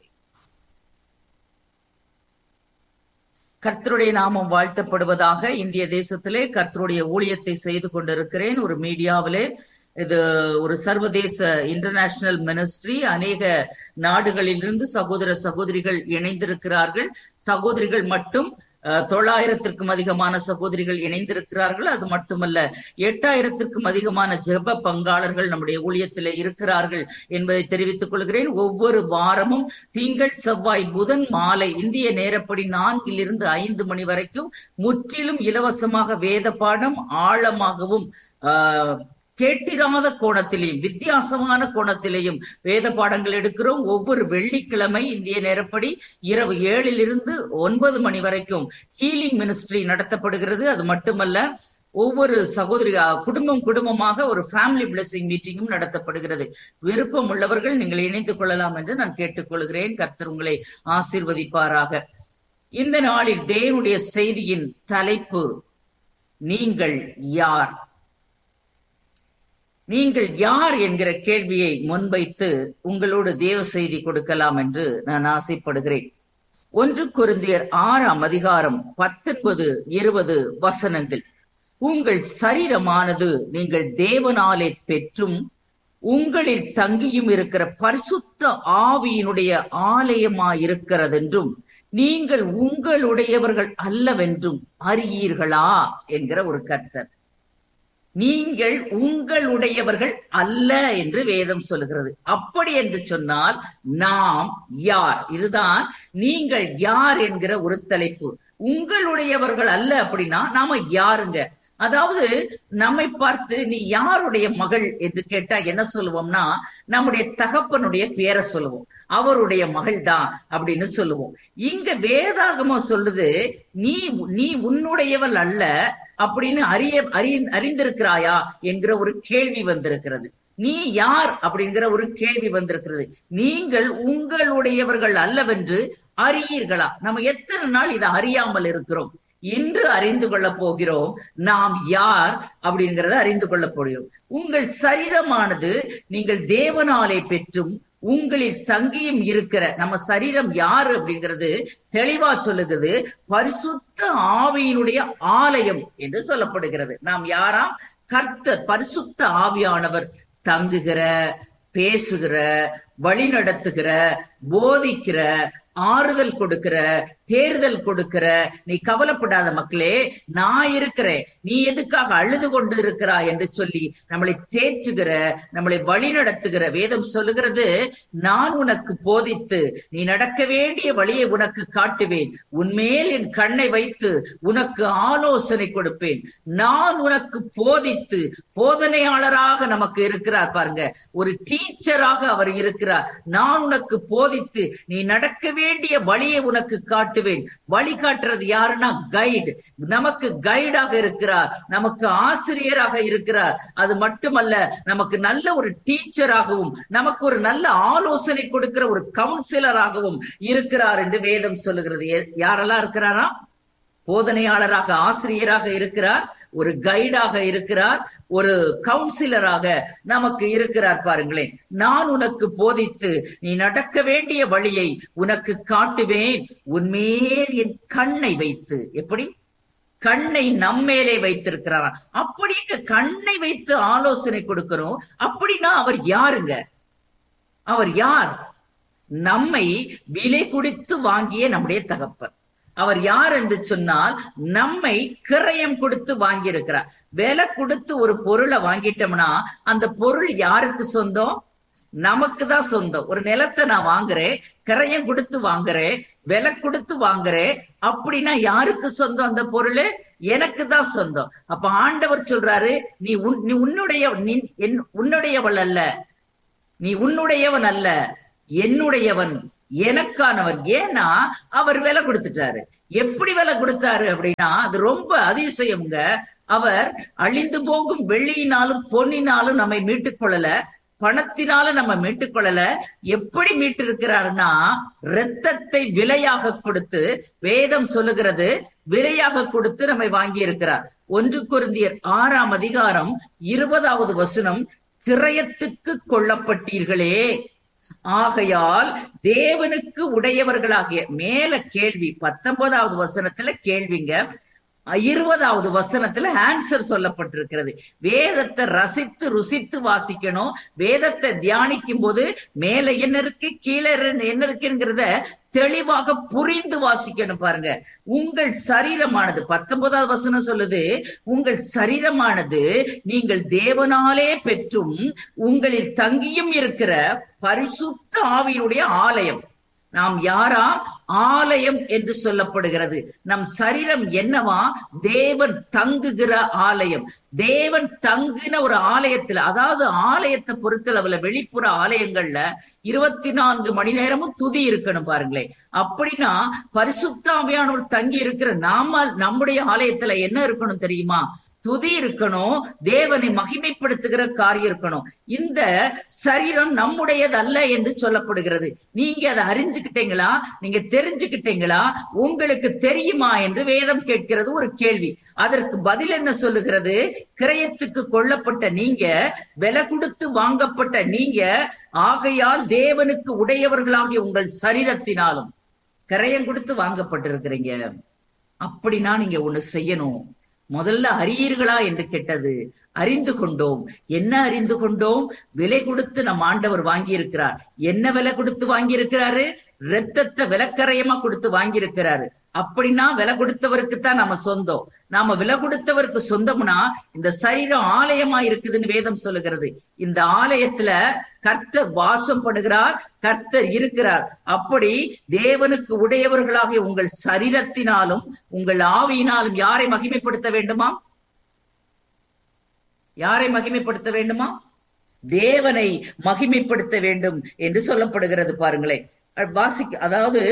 Speaker 3: கர்த்தருடைய நாமம் வாழ்த்தப்படுவதாக இந்திய தேசத்திலே கர்த்தருடைய ஊழியத்தை செய்து கொண்டிருக்கிறேன் ஒரு மீடியாவிலே இது ஒரு சர்வதேச இன்டர்நேஷனல் மினிஸ்ட்ரி அநேக நாடுகளிலிருந்து சகோதர சகோதரிகள் இணைந்திருக்கிறார்கள் சகோதரிகள் மட்டும் தொள்ளாயிரத்திற்கும் அதிகமான சகோதரிகள் இணைந்திருக்கிறார்கள் அது மட்டுமல்ல எட்டாயிரத்திற்கும் அதிகமான ஜெப பங்காளர்கள் நம்முடைய ஊழியத்தில் இருக்கிறார்கள் என்பதை தெரிவித்துக் கொள்கிறேன் ஒவ்வொரு வாரமும் திங்கள் செவ்வாய் புதன் மாலை இந்திய நேரப்படி நான்கிலிருந்து ஐந்து மணி வரைக்கும் முற்றிலும் இலவசமாக வேத பாடம் ஆழமாகவும் ஆஹ் கேட்டிராத கோணத்திலேயும் வித்தியாசமான கோணத்திலேயும் வேத பாடங்கள் எடுக்கிறோம் ஒவ்வொரு வெள்ளிக்கிழமை இந்திய நேரப்படி இரவு ஏழிலிருந்து ஒன்பது மணி வரைக்கும் ஹீலிங் மினிஸ்ட்ரி நடத்தப்படுகிறது அது மட்டுமல்ல ஒவ்வொரு சகோதரி குடும்பம் குடும்பமாக ஒரு ஃபேமிலி பிளஸிங் மீட்டிங்கும் நடத்தப்படுகிறது விருப்பம் உள்ளவர்கள் நீங்கள் இணைந்து கொள்ளலாம் என்று நான் கேட்டுக்கொள்கிறேன் கர்த்தர் உங்களை ஆசிர்வதிப்பாராக இந்த நாளில் தேவனுடைய செய்தியின் தலைப்பு நீங்கள் யார் நீங்கள் யார் என்கிற கேள்வியை முன்வைத்து உங்களோடு தேவ செய்தி கொடுக்கலாம் என்று நான் ஆசைப்படுகிறேன் ஒன்று குருந்தியர் ஆறாம் அதிகாரம் பத்தொன்பது இருபது வசனங்கள் உங்கள் சரீரமானது நீங்கள் தேவனாலே பெற்றும் உங்களில் தங்கியும் இருக்கிற பரிசுத்த ஆவியினுடைய ஆலயமாயிருக்கிறதென்றும் நீங்கள் உங்களுடையவர்கள் அல்லவென்றும் அறியீர்களா என்கிற ஒரு கர்த்தர் நீங்கள் உங்களுடையவர்கள் அல்ல என்று வேதம் சொல்லுகிறது அப்படி என்று சொன்னால் நாம் யார் இதுதான் நீங்கள் யார் என்கிற ஒரு தலைப்பு உங்களுடையவர்கள் அல்ல அப்படின்னா நாம யாருங்க அதாவது நம்மை பார்த்து நீ யாருடைய மகள் என்று கேட்டா என்ன சொல்லுவோம்னா நம்முடைய தகப்பனுடைய பேரை சொல்லுவோம் அவருடைய மகள் தான் அப்படின்னு சொல்லுவோம் இங்க வேதாகமம் சொல்லுது நீ நீ உன்னுடையவள் அல்ல அப்படின்னு அறிய அறி அறிந்திருக்கிறாயா என்கிற ஒரு கேள்வி வந்திருக்கிறது நீ யார் அப்படிங்கிற ஒரு கேள்வி வந்திருக்கிறது நீங்கள் உங்களுடையவர்கள் அல்லவென்று அறியீர்களா நம்ம எத்தனை நாள் இதை அறியாமல் இருக்கிறோம் இன்று அறிந்து கொள்ள போகிறோம் நாம் யார் அப்படிங்கிறத அறிந்து கொள்ள போகிறோம் உங்கள் சரீரமானது நீங்கள் தேவனாலே பெற்றும் உங்களில் தங்கியும் இருக்கிற நம்ம சரீரம் யாரு அப்படிங்கிறது தெளிவா சொல்லுகிறது பரிசுத்த ஆவியினுடைய ஆலயம் என்று சொல்லப்படுகிறது நாம் யாராம் கர்த்தர் பரிசுத்த ஆவியானவர் தங்குகிற பேசுகிற வழி நடத்துகிற போதிக்கிற ஆறுதல் கொடுக்கிற தேர்தல் கொடுக்கிற நீ கவலைப்படாத மக்களே நான் இருக்கிறேன் நீ எதுக்காக அழுது கொண்டு இருக்கிறாய் என்று சொல்லி நம்மளை தேற்றுகிற நம்மளை வழி நடத்துகிற வேதம் சொல்லுகிறது நான் உனக்கு போதித்து நீ நடக்க வேண்டிய வழியை உனக்கு காட்டுவேன் உன்மேல் என் கண்ணை வைத்து உனக்கு ஆலோசனை கொடுப்பேன் நான் உனக்கு போதித்து போதனையாளராக நமக்கு இருக்கிறார் பாருங்க ஒரு டீச்சராக அவர் இருக்கிறார் நான் உனக்கு போதித்து நீ நடக்க வேண்டிய வழியை உனக்கு காட்டுவேன் வழி காட்டுறது யாருன்னா கைடு நமக்கு கைடாக இருக்கிறார் நமக்கு ஆசிரியராக இருக்கிறார் அது மட்டுமல்ல நமக்கு நல்ல ஒரு டீச்சராகவும் நமக்கு ஒரு நல்ல ஆலோசனை கொடுக்கிற ஒரு கவுன்சிலராகவும் இருக்கிறார் என்று வேதம் சொல்லுகிறது யாரெல்லாம் இருக்கிறாரா போதனையாளராக ஆசிரியராக இருக்கிறார் ஒரு கைடாக இருக்கிறார் ஒரு கவுன்சிலராக நமக்கு இருக்கிறார் பாருங்களேன் நான் உனக்கு போதித்து நீ நடக்க வேண்டிய வழியை உனக்கு காட்டுவேன் உன்மேல் என் கண்ணை வைத்து எப்படி கண்ணை நம்மேலே வைத்திருக்கிறாரா அப்படி கண்ணை வைத்து ஆலோசனை கொடுக்கிறோம் அப்படின்னா அவர் யாருங்க அவர் யார் நம்மை விலை குடித்து வாங்கிய நம்முடைய தகப்பன் அவர் யார் என்று சொன்னால் நம்மை கிரயம் கொடுத்து வாங்கி இருக்கிறார் விலை கொடுத்து ஒரு பொருளை வாங்கிட்டோம்னா அந்த பொருள் யாருக்கு சொந்தம் நமக்கு தான் சொந்தம் ஒரு நிலத்தை நான் வாங்குறேன் கிரயம் கொடுத்து வாங்குறேன் விலை கொடுத்து வாங்குறேன் அப்படின்னா யாருக்கு சொந்தம் அந்த பொருள் எனக்கு தான் சொந்தம் அப்ப ஆண்டவர் சொல்றாரு நீ உன் நீ உன்னுடைய நீ உன்னுடையவள் அல்ல நீ உன்னுடையவன் அல்ல என்னுடையவன் எனக்கானவன் ஏன்னா அவர் விலை கொடுத்துட்டாரு எப்படி விலை கொடுத்தாரு அப்படின்னா அது ரொம்ப அதிசயம்ங்க அவர் அழிந்து போகும் வெள்ளியினாலும் பொன்னினாலும் நம்மை மீட்டுக் கொள்ளல பணத்தினால நம்ம மீட்டுக் கொள்ளல எப்படி மீட்டு இருக்கிறாருன்னா இரத்தத்தை விலையாக கொடுத்து வேதம் சொல்லுகிறது விலையாக கொடுத்து நம்மை வாங்கி இருக்கிறார் ஒன்று குருந்தியர் ஆறாம் அதிகாரம் இருபதாவது வசனம் கிரயத்துக்கு கொல்லப்பட்டீர்களே ஆகையால் தேவனுக்கு உடையவர்களாகிய மேல கேள்வி பத்தொன்பதாவது வசனத்துல கேள்விங்க இருபதாவது வசனத்துல ஆன்சர் சொல்லப்பட்டிருக்கிறது வேதத்தை ரசித்து ருசித்து வாசிக்கணும் வேதத்தை தியானிக்கும் போது மேல என்ன இருக்கு கீழே என்ன இருக்குங்கிறத தெளிவாக புரிந்து வாசிக்கணும் பாருங்க உங்கள் சரீரமானது பத்தொன்பதாவது வசனம் சொல்லுது உங்கள் சரீரமானது நீங்கள் தேவனாலே பெற்றும் உங்களில் தங்கியும் இருக்கிற பரிசுத்த ஆவியினுடைய ஆலயம் நாம் யாரா ஆலயம் என்று சொல்லப்படுகிறது நம் சரீரம் என்னவா தேவன் தங்குகிற ஆலயம் தேவன் தங்குன ஒரு ஆலயத்துல அதாவது ஆலயத்தை பொறுத்தளவுல வெளிப்புற ஆலயங்கள்ல இருபத்தி நான்கு மணி நேரமும் துதி இருக்கணும் பாருங்களேன் அப்படின்னா பரிசுத்தாவியானவர் தங்கி இருக்கிற நாம நம்முடைய ஆலயத்துல என்ன இருக்கணும் தெரியுமா துதி இருக்கணும் தேவனை மகிமைப்படுத்துகிற காரியம் இருக்கணும் இந்த சரீரம் நம்முடையது அல்ல என்று சொல்லப்படுகிறது நீங்க அதை அறிஞ்சுக்கிட்டீங்களா நீங்க தெரிஞ்சுக்கிட்டீங்களா உங்களுக்கு தெரியுமா என்று வேதம் கேட்கிறது ஒரு கேள்வி அதற்கு பதில் என்ன சொல்லுகிறது கிரயத்துக்கு கொல்லப்பட்ட நீங்க விலை கொடுத்து வாங்கப்பட்ட நீங்க ஆகையால் தேவனுக்கு உடையவர்களாகிய உங்கள் சரீரத்தினாலும் கிரயம் கொடுத்து வாங்கப்பட்டிருக்கிறீங்க அப்படின்னா நீங்க ஒண்ணு செய்யணும் முதல்ல அறியீர்களா என்று கேட்டது அறிந்து கொண்டோம் என்ன அறிந்து கொண்டோம் விலை கொடுத்து நம் ஆண்டவர் வாங்கி இருக்கிறார் என்ன விலை கொடுத்து வாங்கி இருக்கிறாரு ரத்தத்தை விலக்கரையமா கொடுத்து வாங்கி இருக்கிறாரு அப்படின்னா விலை கொடுத்தவருக்கு தான் நம்ம சொந்தம் நாம விலை கொடுத்தவருக்கு சொந்தம்னா இந்த சரீரம் ஆலயமா இருக்குதுன்னு வேதம் சொல்லுகிறது இந்த ஆலயத்துல கர்த்தர் வாசம் பண்ணுகிறார் கர்த்தர் இருக்கிறார் அப்படி தேவனுக்கு உடையவர்களாகிய உங்கள் சரீரத்தினாலும் உங்கள் ஆவியினாலும் யாரை மகிமைப்படுத்த வேண்டுமா யாரை மகிமைப்படுத்த வேண்டுமா தேவனை மகிமைப்படுத்த வேண்டும் என்று சொல்லப்படுகிறது பாருங்களேன் வாசிக்க அதாவது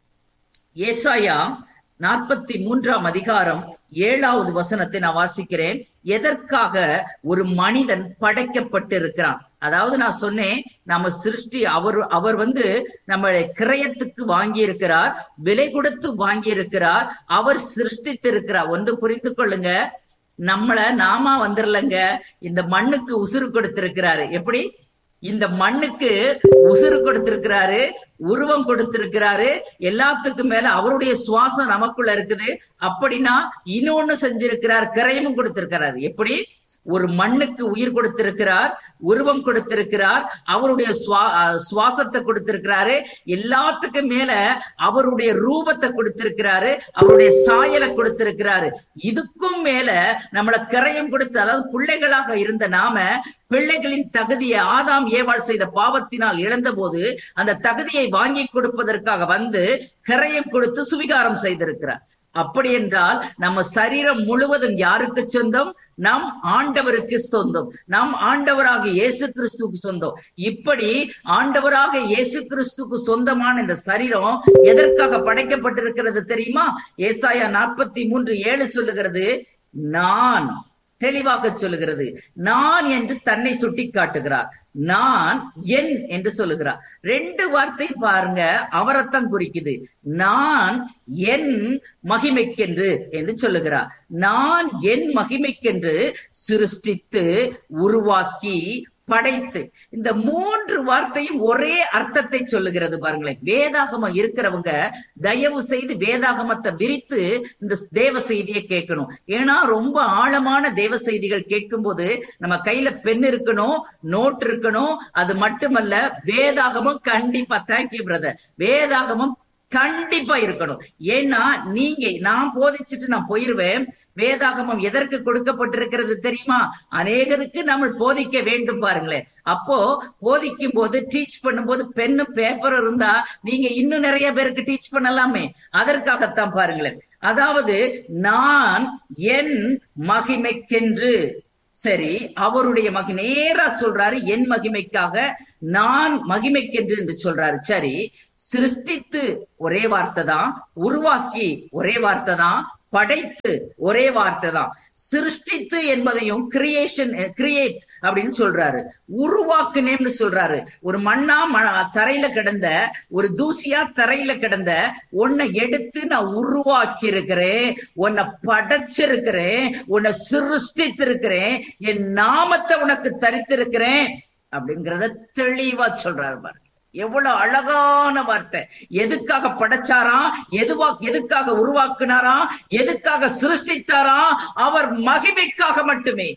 Speaker 3: ஏசாயா நாற்பத்தி மூன்றாம் அதிகாரம் ஏழாவது வசனத்தை நான் வாசிக்கிறேன் எதற்காக ஒரு மனிதன் படைக்கப்பட்டிருக்கிறான் அதாவது நான் சொன்னேன் நம்ம சிருஷ்டி அவர் அவர் வந்து நம்மளை கிரயத்துக்கு வாங்கி இருக்கிறார் விலை கொடுத்து வாங்கி இருக்கிறார் அவர் சிருஷ்டித்திருக்கிறார் ஒன்று புரிந்து கொள்ளுங்க நம்மள நாமா வந்துடலங்க இந்த மண்ணுக்கு உசுறு கொடுத்திருக்கிறாரு எப்படி இந்த மண்ணுக்கு உசுறு கொடுத்திருக்கிறாரு உருவம் கொடுத்திருக்கிறாரு எல்லாத்துக்கும் மேல அவருடைய சுவாசம் நமக்குள்ள இருக்குது அப்படின்னா இன்னொன்னு செஞ்சிருக்கிறார் கிரயமும் கொடுத்திருக்கிறாரு எப்படி ஒரு மண்ணுக்கு உயிர் கொடுத்திருக்கிறார் உருவம் கொடுத்திருக்கிறார் அவருடைய சுவாசத்தை கொடுத்திருக்கிறாரு எல்லாத்துக்கும் மேல அவருடைய ரூபத்தை கொடுத்திருக்கிறாரு அவருடைய சாயலை கொடுத்திருக்கிறாரு இதுக்கும் மேல நம்மள கரையம் கொடுத்து அதாவது பிள்ளைகளாக இருந்த நாம பிள்ளைகளின் தகுதியை ஆதாம் ஏவாள் செய்த பாவத்தினால் இழந்த போது அந்த தகுதியை வாங்கி கொடுப்பதற்காக வந்து கரையம் கொடுத்து சுவிகாரம் செய்திருக்கிறார் அப்படி என்றால் நம்ம சரீரம் முழுவதும் யாருக்கு சொந்தம் நம் ஆண்டவருக்கு சொந்தம் நம் ஆண்டவராக இயேசு கிறிஸ்துக்கு சொந்தம் இப்படி ஆண்டவராக இயேசு கிறிஸ்துக்கு சொந்தமான இந்த சரீரம் எதற்காக படைக்கப்பட்டிருக்கிறது தெரியுமா ஏசாயா நாற்பத்தி மூன்று ஏழு சொல்லுகிறது நான் தெளிவாக சொல்லுகிறது நான் என்று தன்னை சுட்டி காட்டுகிறார் நான் என் என்று சொல்லுகிறார் ரெண்டு வார்த்தை பாருங்க அவரைத்தான் குறிக்குது நான் என் மகிமைக்கென்று என்று சொல்லுகிறார் நான் என் மகிமைக்கென்று சிருஷ்டித்து உருவாக்கி படைத்து இந்த மூன்று வார்த்தையும் ஒரே அர்த்தத்தை சொல்லுகிறது பாருங்களேன் வேதாகமம் இருக்கிறவங்க தயவு செய்து வேதாகமத்தை விரித்து இந்த தேவ செய்தியை கேட்கணும் ஏன்னா ரொம்ப ஆழமான தேவ செய்திகள் கேட்கும் போது நம்ம கையில பெண் இருக்கணும் நோட் இருக்கணும் அது மட்டுமல்ல வேதாகமம் கண்டிப்பா தேங்க்யூ பிரதர் வேதாகமம் கண்டிப்பா இருக்கணும் ஏன்னா நீங்க நான் போதிச்சுட்டு நான் போயிருவேன் வேதாகமம் எதற்கு கொடுக்கப்பட்டிருக்கிறது தெரியுமா அநேகருக்கு நம்ம போதிக்க வேண்டும் பாருங்களேன் அப்போ போதிக்கும் போது டீச் பண்ணும்போது பென்னு பேப்பர் இருந்தா நீங்க இன்னும் நிறைய பேருக்கு டீச் பண்ணலாமே அதற்காகத்தான் பாருங்களேன் அதாவது நான் என் மகிமைக்கென்று சரி அவருடைய மகி நேரா சொல்றாரு என் மகிமைக்காக நான் மகிமைக்கென்று என்று சொல்றாரு சரி சிருஷ்டித்து ஒரே வார்த்தை தான் உருவாக்கி ஒரே வார்த்தை தான் படைத்து ஒரே வார்த்தை தான் சிருஷ்டித்து என்பதையும் கிரியேஷன் கிரியேட் அப்படின்னு சொல்றாரு உருவாக்குனேன்னு சொல்றாரு ஒரு மண்ணா ம- தரையில கிடந்த ஒரு தூசியா தரையில கிடந்த உன்னை எடுத்து நான் உருவாக்கி இருக்கிறேன் உன்னை படைச்சிருக்கிறேன் உன்னை சிருஷ்டித்திருக்கிறேன் என் நாமத்தை உனக்கு தரித்திருக்கிறேன் அப்படிங்கறத தெளிவா சொல்றாரு பாருங்க எவ்வளவு அழகான வார்த்தை எதுக்காக படைச்சாரா எதுவா எதுக்காக உருவாக்குனாரா எதுக்காக சிருஷ்டித்தாரா அவர் மகிமைக்காக மட்டுமே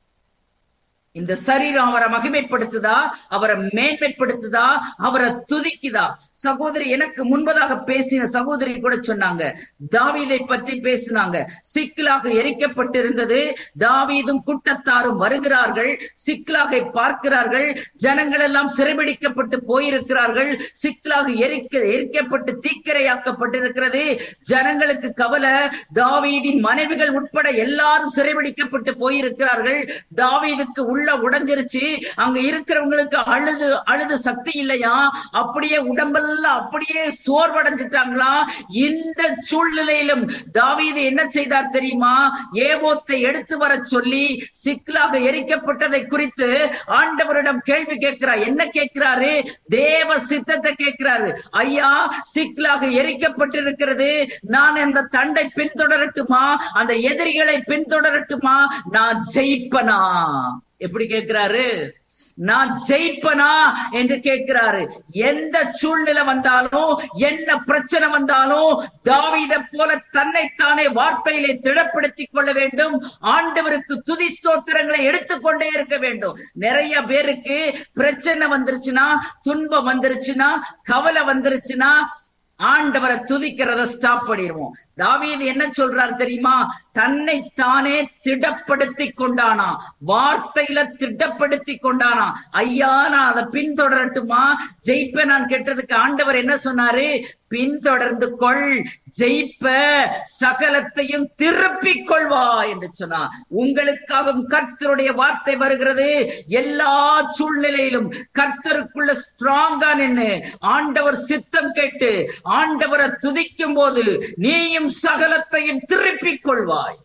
Speaker 3: இந்த சரீரம் அவரை மகிமைப்படுத்துதா அவரை மேன்மைப்படுத்துதா அவரை துதிக்குதா சகோதரி எனக்கு முன்பதாக பேசின சகோதரி கூட சொன்னாங்க தாவீதை பற்றி பேசினாங்க சிக்கலாக எரிக்கப்பட்டிருந்தது தாவீதும் கூட்டத்தாரும் வருகிறார்கள் சிக்கலாக பார்க்கிறார்கள் ஜனங்கள் எல்லாம் சிறைபிடிக்கப்பட்டு போயிருக்கிறார்கள் சிக்கலாக எரிக்க எரிக்கப்பட்டு தீக்கிரையாக்கப்பட்டிருக்கிறது ஜனங்களுக்கு கவலை தாவீதின் மனைவிகள் உட்பட எல்லாரும் சிறைபிடிக்கப்பட்டு போயிருக்கிறார்கள் தாவீதுக்கு உள்ள உடைஞ்சிருச்சு அங்க இருக்கிறவங்களுக்கு அழுது அழுது சக்தி இல்லையா அப்படியே உடம்பெல்லாம் அப்படியே சோர்வடைஞ்சிட்டாங்களா இந்த சூழ்நிலையிலும் தாவீது என்ன செய்தார் தெரியுமா ஏபோத்தை எடுத்து வர சொல்லி சிக்கலாக எரிக்கப்பட்டதை குறித்து ஆண்டவரிடம் கேள்வி கேட்கிறார் என்ன கேட்கிறாரு தேவ சித்தத்தை கேட்கிறாரு ஐயா சிக்கலாக எரிக்கப்பட்டிருக்கிறது நான் அந்த தண்டை பின்தொடரட்டுமா அந்த எதிரிகளை பின்தொடரட்டுமா நான் ஜெயிப்பனா எப்படி கேட்கிறாரு நான் ஜெயிப்பனா என்று கேட்கிறாரு எந்த சூழ்நிலை வந்தாலும் என்ன பிரச்சனை வந்தாலும் தாவீதை போல தன்னைத்தானே வார்த்தையிலே திடப்படுத்திக் கொள்ள வேண்டும் ஆண்டவருக்கு துதி ஸ்தோத்திரங்களை எடுத்துக்கொண்டே இருக்க வேண்டும் நிறைய பேருக்கு பிரச்சனை வந்துருச்சுன்னா துன்பம் வந்துருச்சுன்னா கவலை வந்துருச்சுன்னா ஆண்டவரை துதிக்கிறத ஸ்டாப் பண்ணிடுவோம் தாவீது என்ன சொல்றாரு தெரியுமா தன்னை தானே திடப்படுத்தி கொண்டானா வார்த்தையில திடப்படுத்தி கொண்டானா ஐயா நான் அதை பின்தொடரட்டுமா ஜெயிப்ப நான் கேட்டதுக்கு ஆண்டவர் என்ன சொன்னாரு பின்தொடர்ந்து கொள் ஜெயிப்ப சகலத்தையும் திருப்பிக் கொள்வா என்று சொன்னார் உங்களுக்காகவும் கர்த்தருடைய வார்த்தை வருகிறது எல்லா சூழ்நிலையிலும் கர்த்தருக்குள்ள ஸ்ட்ராங்கா நின்னு ஆண்டவர் சித்தம் கேட்டு ஆண்டவரை துதிக்கும் போது நீயும் சகலத்தையும் திருப்பிக் கொள்வாய்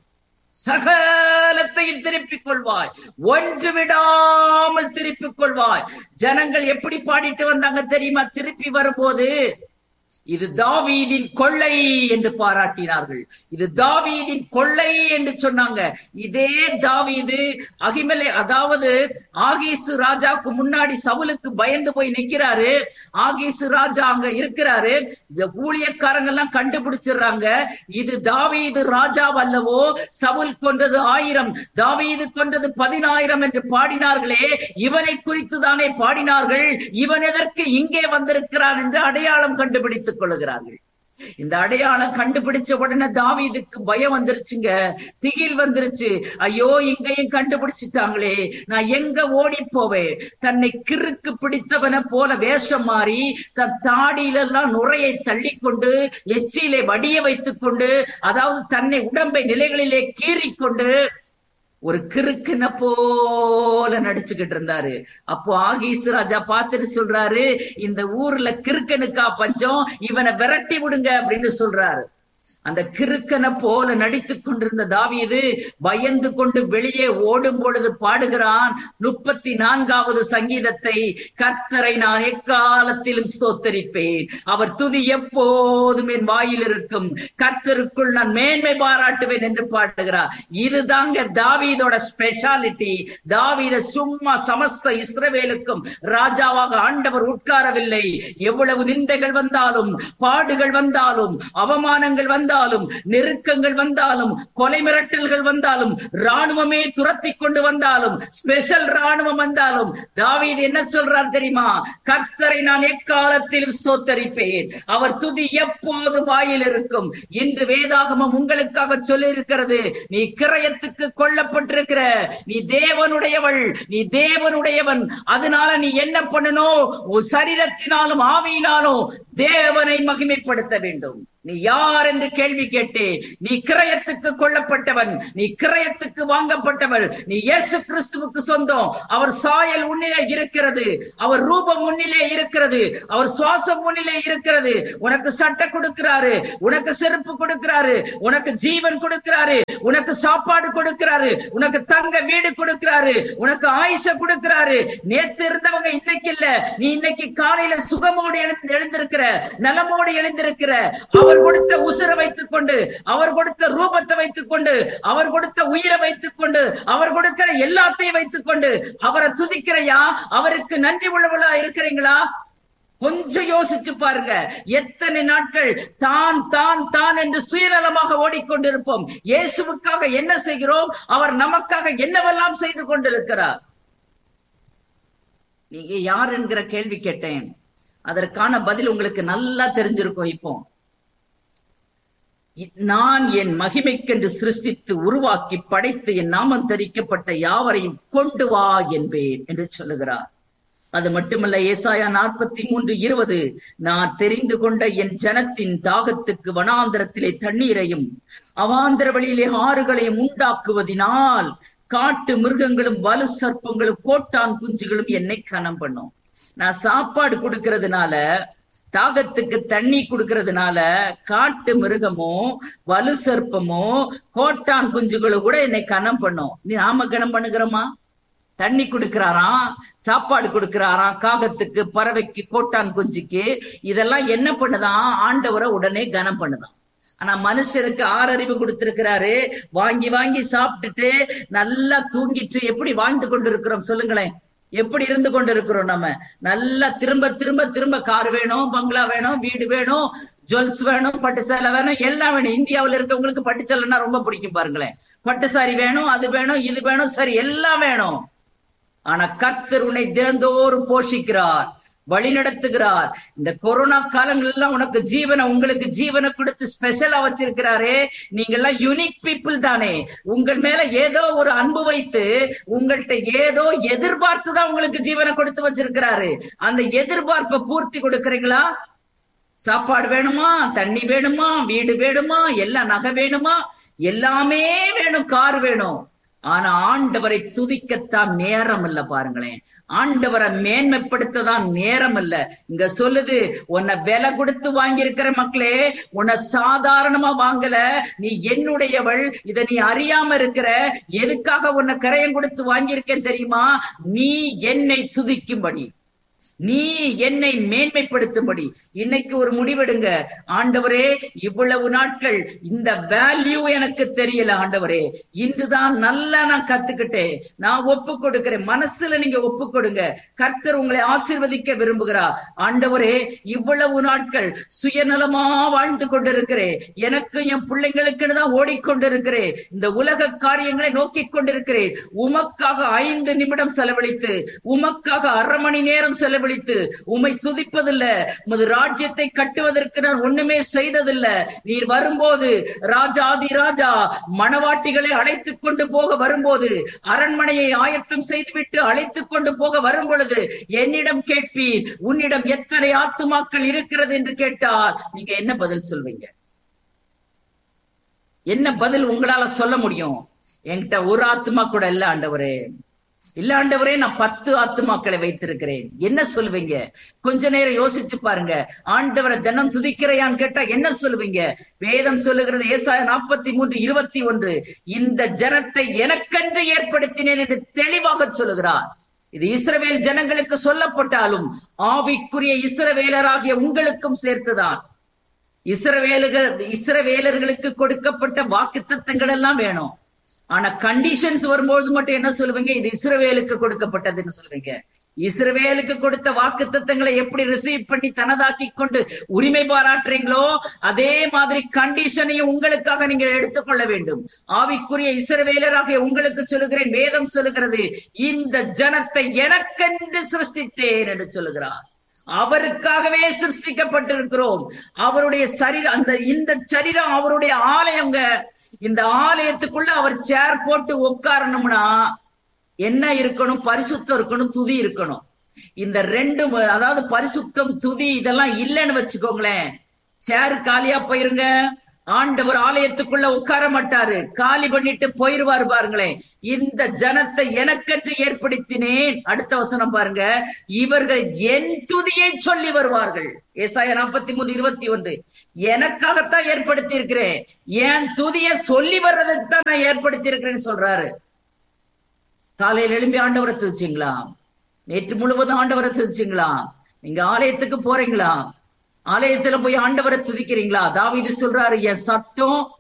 Speaker 3: சகலத்தையும் திருப்பிக் கொள்வாய் ஒன்று விடாமல் திருப்பிக் கொள்வாய் ஜனங்கள் எப்படி பாடிட்டு வந்தாங்க தெரியுமா திருப்பி வரும்போது இது தாவீதின் கொள்ளை என்று பாராட்டினார்கள் இது தாவீதின் கொள்ளை என்று சொன்னாங்க இதே தாவீது அகிமலே அதாவது ஆகீசு ராஜாவுக்கு முன்னாடி சவுலுக்கு பயந்து போய் நிக்கிறாரு ஆகீசு ராஜா அங்க இருக்கிறாரு இந்த ஊழியக்காரங்க எல்லாம் கண்டுபிடிச்சிடுறாங்க இது தாவீது ராஜா அல்லவோ சவுல் கொன்றது ஆயிரம் தாவீது கொன்றது பதினாயிரம் என்று பாடினார்களே இவனை குறித்து தானே பாடினார்கள் இவன் எதற்கு இங்கே வந்திருக்கிறான் என்று அடையாளம் கண்டுபிடித்துக் கொள்கிறார்கள் இந்த அடையாளம் கண்டுபிடிச்ச உடனே தாவீதுக்கு பயம் வந்துருச்சுங்க திகில் வந்துருச்சு ஐயோ இங்கேயும் கண்டுபிடிச்சிட்டாங்களே நான் எங்க ஓடி போவேன் தன்னை கிறுக்கு பிடித்தவன போல வேஷம் மாறி தன் தாடியில எல்லாம் நுரையை தள்ளி கொண்டு எச்சியிலே வடிய வைத்துக் கொண்டு அதாவது தன்னை உடம்பை நிலைகளிலே கீறிக்கொண்டு ஒரு கிறுக்குன போல நடிச்சுக்கிட்டு இருந்தாரு அப்போ ஆகீசு ராஜா பார்த்துட்டு சொல்றாரு இந்த ஊர்ல கிறுக்கனுக்கா பஞ்சம் இவனை விரட்டி விடுங்க அப்படின்னு சொல்றாரு அந்த கிறுக்கனை போல நடித்துக் கொண்டிருந்த தாவீது பயந்து கொண்டு வெளியே ஓடும் பொழுது பாடுகிறான் முப்பத்தி நான்காவது சங்கீதத்தை கர்த்தரை நான் எக்காலத்திலும் ஸ்தோத்தரிப்பேன் அவர் துதி எப்போதும் என் வாயில் இருக்கும் கர்த்தருக்குள் நான் மேன்மை பாராட்டுவேன் என்று பாடுகிறார் இதுதாங்க தாவீதோட ஸ்பெஷாலிட்டி தாவீத சும்மா சமஸ்த இஸ்ரவேலுக்கும் ராஜாவாக ஆண்டவர் உட்காரவில்லை எவ்வளவு நிந்தைகள் வந்தாலும் பாடுகள் வந்தாலும் அவமானங்கள் வந்தாலும் நெருக்கங்கள் வந்தாலும் கொலை மிரட்டல்கள் வந்தாலும் ராணுவமே துரத்தி கொண்டு வந்தாலும் ஸ்பெஷல் ராணுவம் வந்தாலும் தாவீது என்ன சொல்றார் தெரியுமா கர்த்தரை நான் எக்காலத்திலும் ஸ்தோத்தரிப்பேன் அவர் துதி எப்போது வாயில் இருக்கும் இன்று வேதாகமம் உங்களுக்காக சொல்லி இருக்கிறது நீ கிரயத்துக்கு கொல்லப்பட்டிருக்கிற நீ தேவனுடையவள் நீ தேவனுடையவன் அதனால நீ என்ன பண்ணணும் உன் சரீரத்தினாலும் ஆவியினாலும் தேவனை மகிமைப்படுத்த வேண்டும் நீ யார் என்று கேள்வி கேட்டேன் நீ கிரயத்துக்கு கொல்லப்பட்டவன் நீ கிரயத்துக்கு வாங்கப்பட்டவள் நீ இயேசு கிறிஸ்துவுக்கு சொந்தம் அவர் சாயல் உன்னிலே இருக்கிறது அவர் ரூபம் உன்னிலே இருக்கிறது அவர் சுவாசம் உன்னிலே இருக்கிறது உனக்கு சட்டை கொடுக்கிறாரு உனக்கு செருப்பு கொடுக்கிறாரு உனக்கு ஜீவன் கொடுக்கிறாரு உனக்கு சாப்பாடு கொடுக்கிறாரு உனக்கு தங்க வீடு கொடுக்கிறாரு உனக்கு ஆயுச கொடுக்கிறாரு நேத்து இருந்தவங்க இன்னைக்கு இல்ல நீ இன்னைக்கு காலையில சுகமோடு எழுந்து எழுந்திருக்கிற நலமோடு எழுந்திருக்கிற அவர் கொடுத்த உசுரை வைத்துக் கொண்டு அவர் கொடுத்த ரூபத்தை வைத்துக் கொண்டு அவர் கொடுத்த உயிரை வைத்துக் கொண்டு அவர் கொடுக்கிற எல்லாத்தையும் வைத்துக் கொண்டு அவரை துதிக்கிறையா அவருக்கு நன்றி உள்ளவளா இருக்கிறீங்களா கொஞ்சம் யோசிச்சு பாருங்க எத்தனை நாட்கள் தான் தான் தான் என்று சுயநலமாக ஓடிக்கொண்டிருப்போம் இயேசுவுக்காக என்ன செய்கிறோம் அவர் நமக்காக என்னவெல்லாம் செய்து கொண்டிருக்கிறார் நீங்க யார் என்கிற கேள்வி கேட்டேன் அதற்கான பதில் உங்களுக்கு நல்லா தெரிஞ்சிருக்கும் இப்போ நான் என் மகிமைக்கென்று சிருஷ்டித்து உருவாக்கி படைத்து என் நாமம் தரிக்கப்பட்ட யாவரையும் கொண்டு வா என்பேன் என்று சொல்லுகிறார் அது மட்டுமல்ல ஏசாயா நாற்பத்தி மூன்று இருபது நான் தெரிந்து கொண்ட என் ஜனத்தின் தாகத்துக்கு வனாந்திரத்திலே தண்ணீரையும் அவாந்திர வழியிலே ஆறுகளையும் உண்டாக்குவதினால் காட்டு மிருகங்களும் வலு சர்ப்பங்களும் கோட்டான் குஞ்சுகளும் என்னை கனம் பண்ணும் நான் சாப்பாடு கொடுக்கறதுனால தாகத்துக்கு தண்ணி கொடுக்கறதுனால காட்டு மிருகமோ வலு சர்ப்பமோ கோட்டான் குஞ்சுகளும் கூட என்னை கனம் பண்ணும் நீ நாம கனம் பண்ணுகிறோமா தண்ணி கொடுக்கிறாராம் சாப்பாடு கொடுக்கிறாராம் காகத்துக்கு பறவைக்கு கோட்டான் குஞ்சுக்கு இதெல்லாம் என்ன பண்ணுதான் ஆண்டவரை உடனே கனம் பண்ணுதான் ஆனா மனுஷனுக்கு ஆறறிவு கொடுத்திருக்கிறாரு வாங்கி வாங்கி சாப்பிட்டுட்டு நல்லா தூங்கிட்டு எப்படி வாழ்ந்து கொண்டு இருக்கிறோம் சொல்லுங்களேன் எப்படி இருந்து கொண்டு இருக்கிறோம் நம்ம நல்லா திரும்ப திரும்ப திரும்ப கார் வேணும் பங்களா வேணும் வீடு வேணும் ஜுவல்ஸ் வேணும் பட்டு சேலை வேணும் எல்லாம் வேணும் இந்தியாவுல இருக்கவங்களுக்கு பட்டு சேலைன்னா ரொம்ப பிடிக்கும் பாருங்களேன் பட்டு சாரி வேணும் அது வேணும் இது வேணும் சரி எல்லாம் வேணும் ஆனா கர்த்தர் உன்னை தினந்தோறும் போஷிக்கிறார் வழி நடத்துகிறார் இந்த கொரோனா காலங்கள் எல்லாம் உனக்கு ஜீவனை உங்களுக்கு ஜீவனை கொடுத்து ஸ்பெஷலா வச்சிருக்கிறாரே நீங்க எல்லாம் யூனிக் பீப்புள் தானே உங்கள் மேல ஏதோ ஒரு அன்பு வைத்து உங்கள்கிட்ட ஏதோ எதிர்பார்த்து தான் உங்களுக்கு ஜீவனை கொடுத்து வச்சிருக்கிறாரு அந்த எதிர்பார்ப்பை பூர்த்தி கொடுக்கறீங்களா சாப்பாடு வேணுமா தண்ணி வேணுமா வீடு வேணுமா எல்லாம் நகை வேணுமா எல்லாமே வேணும் கார் வேணும் ஆனா ஆண்டவரை துதிக்கத்தான் நேரம் இல்ல பாருங்களேன் ஆண்டவரை மேன்மைப்படுத்ததான் நேரம் இல்ல இங்க சொல்லுது உன்னை விலை கொடுத்து வாங்கியிருக்கிற மக்களே உன்னை சாதாரணமா வாங்கல நீ என்னுடையவள் இத நீ அறியாம இருக்கிற எதுக்காக உன்னை கரையம் கொடுத்து வாங்கியிருக்கேன் தெரியுமா நீ என்னை துதிக்கும்படி நீ என்னை மேன்மைப்படுத்தும்படி இன்னைக்கு ஒரு முடிவெடுங்க ஆண்டவரே இவ்வளவு நாட்கள் இந்த வேல்யூ எனக்கு தெரியல ஆண்டவரே இன்றுதான் நல்லா நான் கத்துக்கிட்டேன் நான் ஒப்பு கொடுக்கிறேன் மனசுல நீங்க ஒப்பு கொடுங்க கர்த்தர் உங்களை ஆசீர்வதிக்க விரும்புகிறார் ஆண்டவரே இவ்வளவு நாட்கள் சுயநலமா வாழ்ந்து கொண்டிருக்கிறேன் எனக்கு என் பிள்ளைங்களுக்குன்னு தான் ஓடிக்கொண்டிருக்கிறேன் இந்த உலக காரியங்களை நோக்கி கொண்டிருக்கிறேன் உமக்காக ஐந்து நிமிடம் செலவழித்து உமக்காக அரை மணி நேரம் செலவழித்து உம்மை துதிப்பதில்ல உமது ராஜ்யத்தை கட்டுவதற்கு நான் ஒண்ணுமே செய்ததில்ல நீர் வரும்போது ராஜாதி ராஜா மணவாட்டிகளை அழைத்துக் கொண்டு போக வரும்போது அரண்மனையை ஆயத்தம் செய்துவிட்டு அழைத்துக் கொண்டு போக வரும் பொழுது என்னிடம் கேட்பீர் உன்னிடம் எத்தனை ஆத்துமாக்கள் இருக்கிறது என்று கேட்டால் நீங்க என்ன பதில் சொல்வீங்க என்ன பதில் உங்களால சொல்ல முடியும் என்கிட்ட ஒரு ஆத்மா கூட இல்ல ஆண்டவரே இல்ல ஆண்டவரே நான் பத்து ஆத்துமாக்களை வைத்திருக்கிறேன் என்ன சொல்லுவீங்க கொஞ்ச நேரம் யோசிச்சு பாருங்க ஆண்டவரை தினம் துதிக்கிறையான்னு கேட்டா என்ன சொல்லுவீங்க வேதம் சொல்லுகிறது ஏசாய நாற்பத்தி மூன்று இருபத்தி ஒன்று இந்த ஜனத்தை எனக்கென்று ஏற்படுத்தினேன் என்று தெளிவாக சொல்லுகிறார் இது இஸ்ரவேல் ஜனங்களுக்கு சொல்லப்பட்டாலும் ஆவிக்குரிய இஸ்ரவேலராகிய உங்களுக்கும் சேர்த்துதான் இஸ்ரவேலுகள் இஸ்ரவேலர்களுக்கு கொடுக்கப்பட்ட வாக்கு தத்தங்கள் எல்லாம் வேணும் ஆனா கண்டிஷன்ஸ் வரும்போது மட்டும் என்ன சொல்லுவீங்க இது இஸ்ரவேலுக்கு கொடுக்கப்பட்டதுன்னு சொல்லுவீங்க இஸ்ரவேலுக்கு கொடுத்த வாக்கு தத்தங்களை எப்படி ரிசீவ் பண்ணி தனதாக்கி கொண்டு உரிமை பாராட்டுறீங்களோ அதே மாதிரி கண்டிஷனையும் உங்களுக்காக நீங்க எடுத்துக்கொள்ள வேண்டும் ஆவிக்குரிய இஸ்ரவேலராகிய உங்களுக்கு சொல்லுகிறேன் வேதம் சொல்லுகிறது இந்த ஜனத்தை எனக்கென்று சிருஷ்டித்தேன் என்று சொல்லுகிறார் அவருக்காகவே சிருஷ்டிக்கப்பட்டிருக்கிறோம் அவருடைய சரீரம் அந்த இந்த சரீரம் அவருடைய ஆலயங்க இந்த ஆலயத்துக்குள்ள அவர் சேர் போட்டு உட்காரணும்னா என்ன இருக்கணும் பரிசுத்தம் இருக்கணும் துதி இருக்கணும் இந்த ரெண்டு அதாவது பரிசுத்தம் துதி இதெல்லாம் இல்லைன்னு வச்சுக்கோங்களேன் சேர் காலியா போயிருங்க ஆண்டவர் ஆலயத்துக்குள்ள உட்கார மாட்டாரு காலி பண்ணிட்டு போயிருவாரு பாருங்களேன் இந்த ஜனத்தை எனக்கென்று ஏற்படுத்தினேன் அடுத்த வசனம் பாருங்க இவர்கள் என் துதியை சொல்லி வருவார்கள் ஏசாய நாற்பத்தி மூணு இருபத்தி ஒன்று எனக்காகத்தான் ஏற்படுத்தி இருக்கிறேன் என் துதியை சொல்லி வர்றதுக்கு தான் நான் ஏற்படுத்தி இருக்கிறேன்னு சொல்றாரு காலையில் எழும்பி ஆண்டவரை துதிச்சிங்களா நேற்று முழுவதும் ஆண்டவரை துதிச்சிங்களா நீங்க ஆலயத்துக்கு போறீங்களா ஆலயத்துல போய் ஆண்டவரை துதிக்கிறீங்களா தாவீது சொல்றாரு என் சத்தம்